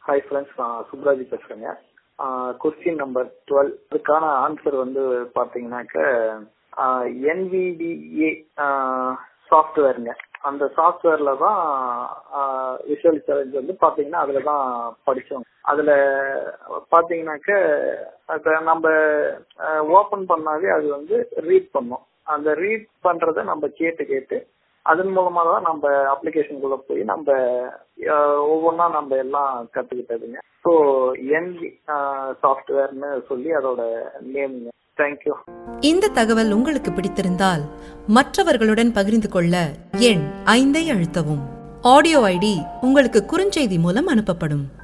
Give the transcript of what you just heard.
hi friends நான் சுப்ராஜி பேசுறேங்க question number twelve இதுக்கான ஆன்சர் வந்து பாத்தீங்கன்னாக்க என்விடிஏ சாஃப்ட்வேருங்க அந்த சாஃப்ட்வேர்ல தான் விஷுவல் சேலஞ்ச் வந்து பாத்தீங்கன்னா அதுல தான் படிச்சோம் அதுல பாத்தீங்கன்னாக்க அத நம்ம ஓபன் பண்ணாவே அது வந்து ரீட் பண்ணும் அந்த ரீட் பண்றத நம்ம கேட்டு கேட்டு அதன் மூலமா தான் நம்ம அப்ளிகேஷனுக்குள்ள போய் நம்ம ஒவ்வொன்றா நம்ம எல்லாம் கத்துக்கிட்டதுங்க ஸோ என் சாஃப்ட்வேர்னு சொல்லி அதோட நேம்ங்க தேங்க்யூ இந்த தகவல் உங்களுக்கு பிடித்திருந்தால் மற்றவர்களுடன் பகிர்ந்து கொள்ள எண் ஐந்தை அழுத்தவும் ஆடியோ ஐடி உங்களுக்கு குறுஞ்செய்தி மூலம் அனுப்பப்படும்